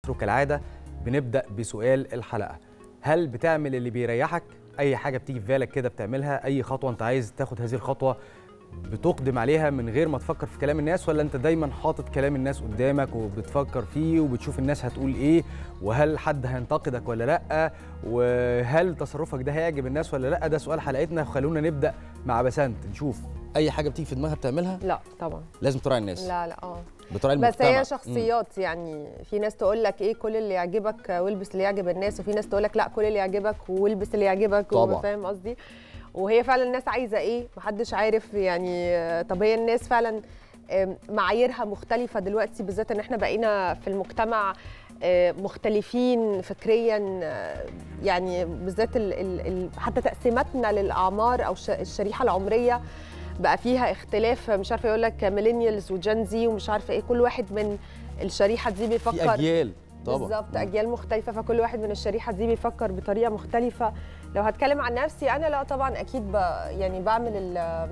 مايسترو كالعاده بنبدا بسؤال الحلقه هل بتعمل اللي بيريحك اي حاجه بتيجي في بالك كده بتعملها اي خطوه انت عايز تاخد هذه الخطوه بتقدم عليها من غير ما تفكر في كلام الناس ولا انت دايما حاطط كلام الناس قدامك وبتفكر فيه وبتشوف الناس هتقول ايه وهل حد هينتقدك ولا لا وهل تصرفك ده هيعجب الناس ولا لا ده سؤال حلقتنا خلونا نبدا مع بسنت نشوف اي حاجه بتيجي في دماغها بتعملها لا طبعا لازم تراعي الناس لا لا اه بتراعي بس المجتمع هي شخصيات يعني في ناس تقول لك ايه كل اللي يعجبك والبس اللي يعجب الناس وفي ناس تقول لك لا كل اللي يعجبك والبس اللي يعجبك طبعاً. فاهم قصدي وهي فعلا الناس عايزه ايه محدش عارف يعني آه، طب هي الناس فعلا آم، معاييرها مختلفه دلوقتي بالذات ان احنا بقينا في المجتمع آه، مختلفين فكريا آه، يعني بالذات ال ال ال حتى تقسيماتنا للاعمار او الش- الشريحه العمريه بقى فيها اختلاف مش عارفه يقول لك ميلينيالز وجن زي ومش عارفه ايه كل واحد من الشريحه دي بيفكر في اجيال طبعا بالظبط اجيال مختلفه فكل واحد من الشريحه دي بيفكر بطريقه مختلفه لو هتكلم عن نفسي انا لا طبعا اكيد ب يعني بعمل ال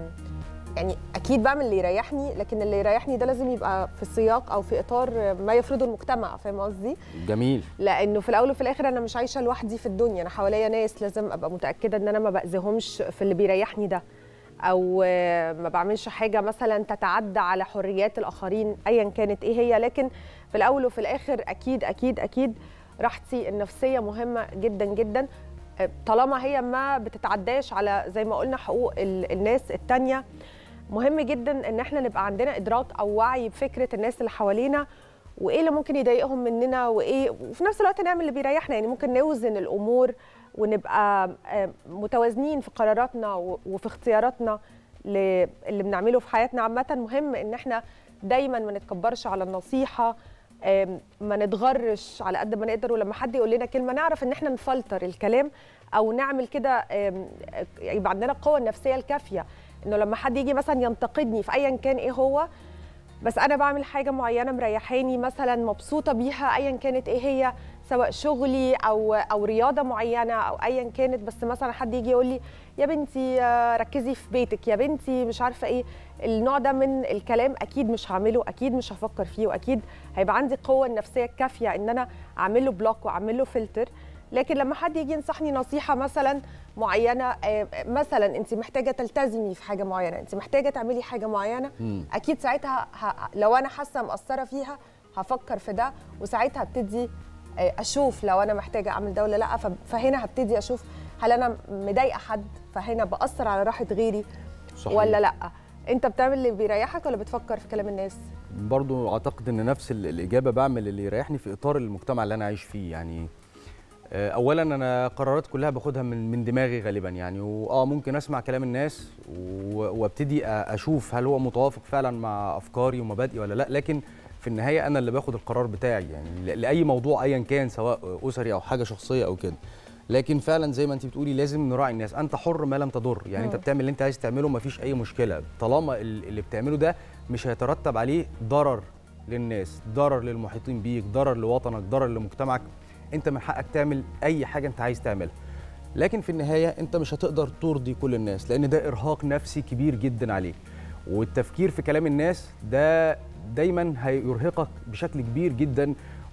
يعني اكيد بعمل اللي يريحني لكن اللي يريحني ده لازم يبقى في سياق او في اطار ما يفرضه المجتمع فاهم قصدي جميل لانه في الاول وفي الاخر انا مش عايشه لوحدي في الدنيا انا حواليا ناس لازم ابقى متاكده ان انا ما باذيهمش في اللي بيريحني ده او آه، ما بعملش حاجه مثلا تتعدى على حريات الاخرين ايا كانت ايه هي لكن في الاول وفي الاخر اكيد اكيد اكيد راحتي النفسيه مهمه جدا جدا آه، طالما هي ما بتتعداش على زي ما قلنا حقوق ال- الناس التانية مهم جدا ان احنا نبقى عندنا ادراك او وعي بفكره الناس اللي حوالينا وايه اللي ممكن يضايقهم مننا وايه وفي نفس الوقت نعمل اللي بيريحنا يعني ممكن نوزن الامور ونبقى آه، متوازنين في قراراتنا و- وفي اختياراتنا ل- اللي بنعمله في حياتنا عامه مهم ان احنا دايما ما نتكبرش على النصيحه آم، ما نتغرش على قد ما نقدر ولما حد يقول لنا كلمه نعرف ان احنا نفلتر الكلام او نعمل كده آم، يبقى عندنا القوه النفسيه الكافيه انه لما حد يجي مثلا ينتقدني في ايا كان ايه هو بس انا بعمل حاجه معينه مريحاني مثلا مبسوطه بيها ايا كانت ايه هي سواء شغلي او او رياضه معينه او ايا كانت بس مثلا حد يجي يقول لي يا بنتي آه، ركزي في بيتك يا بنتي مش عارفه ايه النوع ده من الكلام اكيد مش هعمله اكيد مش هفكر فيه واكيد هيبقى عندي القوه النفسيه الكافيه ان انا اعمل له بلوك واعمل له فلتر لكن لما حد يجي ينصحني نصيحه مثلا معينه آه، مثلا انت محتاجه تلتزمي في حاجه معينه انت محتاجه تعملي حاجه معينه مم. اكيد ساعتها ه... لو انا حاسه مقصره فيها هفكر في ده وساعتها ابتدي آه، اشوف لو انا محتاجه اعمل ده ولا لا ف- فهنا هبتدي اشوف هل انا مضايقه حد فهنا باثر على راحه غيري صحيح. ولا لا انت بتعمل اللي بيريحك ولا بتفكر في كلام الناس برضو اعتقد ان نفس ال- الاجابه بعمل اللي يريحني في اطار المجتمع اللي انا عايش فيه يعني آه، اولا انا قرارات كلها باخدها من من دماغي غالبا يعني واه ممكن اسمع كلام الناس و- وابتدي أ- اشوف هل هو متوافق فعلا مع افكاري ومبادئي ولا لا لكن في النهايه انا اللي باخد القرار بتاعي يعني ل- لاي موضوع ايا كان سواء اسري او حاجه شخصيه او كده لكن فعلا زي ما انت بتقولي لازم نراعي الناس انت حر ما لم تضر يعني انت مم. بتعمل اللي انت عايز تعمله مفيش اي مشكله طالما ال- اللي بتعمله ده مش هيترتب عليه ضرر للناس ضرر للمحيطين بيك ضرر لوطنك ضرر لمجتمعك انت من حقك تعمل اي حاجه انت عايز تعملها لكن في النهايه انت مش هتقدر ترضي كل الناس لان ده ارهاق نفسي كبير جدا عليك والتفكير في كلام الناس ده دايما هيرهقك بشكل كبير جدا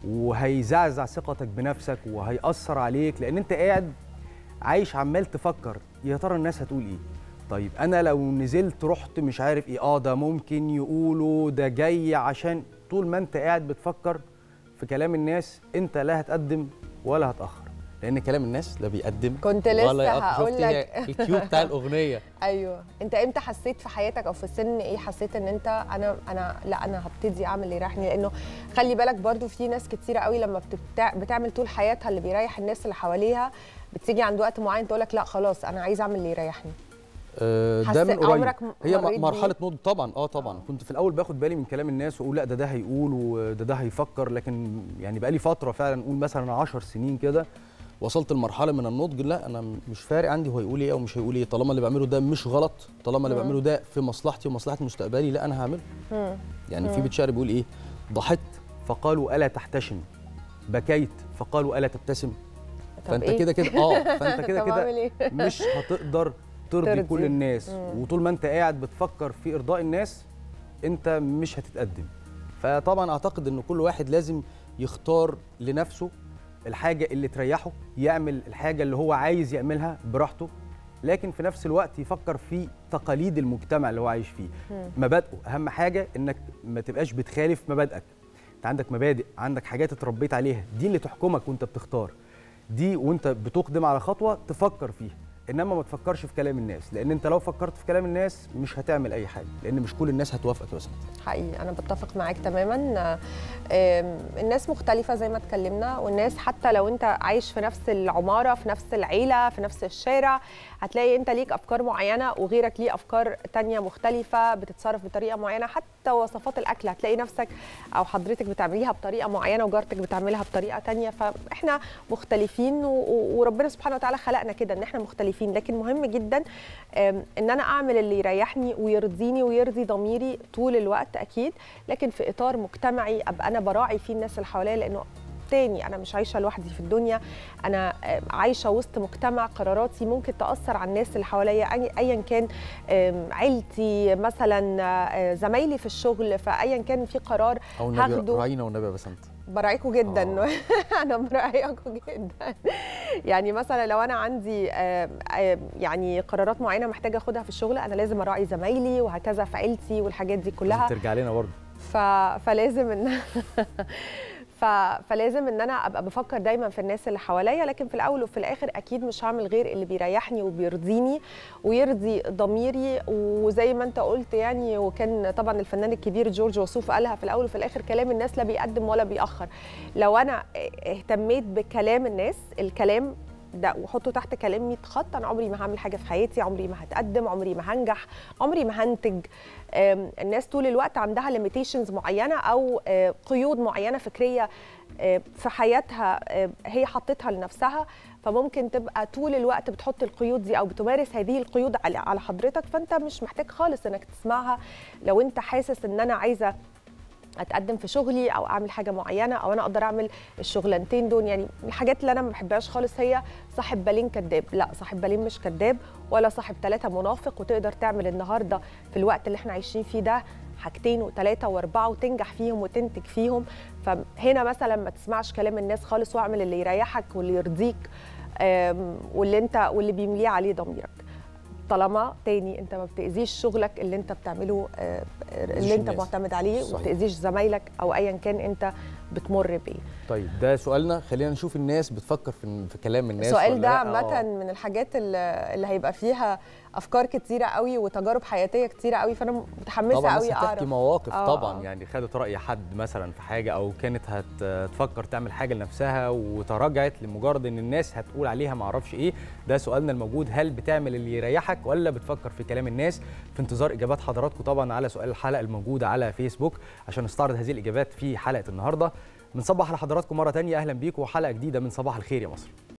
وهيزعزع ثقتك بنفسك وهيأثر عليك لان انت قاعد عايش عمال تفكر يا ترى الناس هتقول ايه طيب انا لو نزلت رحت مش عارف ايه اه ده ممكن يقولوا ده جاي عشان طول ما انت قاعد بتفكر في كلام الناس انت لا هتقدم ولا هتاخر لان كلام الناس لا بيقدم كنت ولا لسه يأخر. هقول شفتي هي لك الكيو بتاع الاغنيه ايوه انت امتى حسيت في حياتك او في سن ايه حسيت ان انت انا انا لا انا هبتدي اعمل اللي يريحني لانه خلي بالك برضو في ناس كتيره قوي لما بتبتع... بتعمل طول حياتها اللي بيريح الناس اللي حواليها بتيجي عند وقت معين تقول لك لا خلاص انا عايز اعمل اللي يريحني آه، ده حسيت- من قريب عمرك م- هي مريت م- بيه؟ مرحله نضج طبعا اه طبعا آه. كنت في الاول باخد بالي من كلام الناس واقول لا ده ده هيقول وده ده هيفكر لكن يعني بقى لي فتره فعلا نقول مثلا 10 سنين كده وصلت لمرحله من النضج لا انا مش فارق عندي هو يقول ايه او مش هيقول ايه طالما اللي بعمله ده مش غلط طالما اللي مم. بعمله ده في مصلحتي ومصلحه مستقبلي لا انا هعمله مم. يعني في مم. بيت شعر بيقول ايه ضحكت فقالوا الا تحتشم بكيت فقالوا الا تبتسم طب فانت إيه؟ كده كده اه فانت كده طب كده اعمل ايه مش هتقدر ترضي ترضي. كل الناس مم. وطول ما انت قاعد بتفكر في ارضاء الناس انت مش هتتقدم فطبعا اعتقد ان كل واحد لازم يختار لنفسه الحاجه اللي تريحه يعمل الحاجه اللي هو عايز يعملها براحته لكن في نفس الوقت يفكر في تقاليد المجتمع اللي هو عايش فيه مبادئه اهم حاجه انك ما تبقاش بتخالف مبادئك انت عندك مبادئ عندك حاجات اتربيت عليها دي اللي تحكمك وانت بتختار دي وانت بتقدم على خطوه تفكر فيها انما ما تفكرش في كلام الناس لان انت لو فكرت في كلام الناس مش هتعمل اي حاجه لان مش كل الناس هتوافقك بس حقيقي انا بتفق معاك تماما آم، الناس مختلفه زي ما اتكلمنا والناس حتى لو انت عايش في نفس العماره في نفس العيله في نفس الشارع هتلاقي انت ليك افكار معينه وغيرك ليه افكار تانية مختلفه بتتصرف بطريقه معينه حتى وصفات الاكل هتلاقي نفسك او حضرتك بتعمليها بطريقه معينه وجارتك بتعملها بطريقه تانية فاحنا مختلفين و- و- وربنا سبحانه وتعالى خلقنا كده ان احنا مختلفين لكن مهم جدا آم، ان انا اعمل اللي يريحني ويرضيني ويرضي ضميري طول الوقت اكيد لكن في اطار مجتمعي ابقى انا براعي فيه الناس اللي حواليا لانه تاني انا مش عايشه لوحدي في الدنيا انا آم، عايشه وسط مجتمع قراراتي ممكن تاثر على الناس اللي حواليا أي- ايا كان آم، عيلتي مثلا آه، زمايلي في الشغل فايا كان في قرار او النبي هاخده راعينا والنبي يا بسنت براعيكم جدا آه. انا براعيكم جدا يعني مثلا لو انا عندي آه، آه، يعني قرارات معينه محتاجه اخدها في الشغل انا لازم اراعي زمايلي وهكذا في عيلتي والحاجات دي كلها ترجع لنا برضه ف... فلازم ان ف... فلازم ان انا ابقى بفكر دايما في الناس اللي حواليا لكن في الاول وفي الاخر اكيد مش هعمل غير اللي بيريحني وبيرضيني ويرضي ضميري وزي ما انت قلت يعني وكان طبعا الفنان الكبير جورج وسوف قالها في الاول وفي الاخر كلام الناس لا بيقدم ولا بيأخر لو انا اهتميت بكلام الناس الكلام ده وحطه تحت كلام 100 خط انا عمري ما هعمل حاجه في حياتي عمري ما هتقدم عمري ما هنجح عمري ما هنتج آم، الناس طول الوقت عندها ليميتيشنز معينه او آه، قيود معينه فكريه آه، في حياتها آه، هي حطتها لنفسها فممكن تبقى طول الوقت بتحط القيود دي او بتمارس هذه القيود على على حضرتك فانت مش محتاج خالص انك تسمعها لو انت حاسس ان انا عايزه اتقدم في شغلي او اعمل حاجه معينه او انا اقدر اعمل الشغلانتين دول يعني الحاجات اللي انا ما بحبهاش خالص هي صاحب بالين كذاب لا صاحب بالين مش كذاب ولا صاحب ثلاثه منافق وتقدر تعمل النهارده في الوقت اللي احنا عايشين فيه ده حاجتين وثلاثه واربعه وتنجح فيهم وتنتج فيهم فهنا مثلا ما تسمعش كلام الناس خالص واعمل اللي يريحك واللي يرضيك آم، واللي انت واللي بيمليه عليه ضميرك طالما تاني انت ما بتاذيش شغلك اللي انت بتعمله آه، اللي انت الناس. معتمد عليه صحيح. وما بتاذيش زمايلك او ايا كان انت بتمر بيه طيب ده سؤالنا خلينا نشوف الناس بتفكر في, في كلام الناس السؤال ولا ده لأ. عامة آه. من الحاجات اللي اللي هيبقى فيها افكار كتيرة قوي وتجارب حياتية كتيرة قوي فانا متحمسة طبعا قوي الناس هتحكي اعرف مواقف آه، طبعا آه. يعني خدت راي حد مثلا في حاجه او كانت هتفكر تعمل حاجه لنفسها وتراجعت لمجرد ان الناس هتقول عليها ما اعرفش ايه ده سؤالنا الموجود هل بتعمل اللي يريحك ولا بتفكر في كلام الناس في انتظار اجابات حضراتكم طبعا على سؤال الحلقه الموجوده على فيسبوك عشان نستعرض هذه الاجابات في حلقه النهارده بنصبح على حضراتكم مره تانية اهلا بيكم وحلقه جديده من صباح الخير يا مصر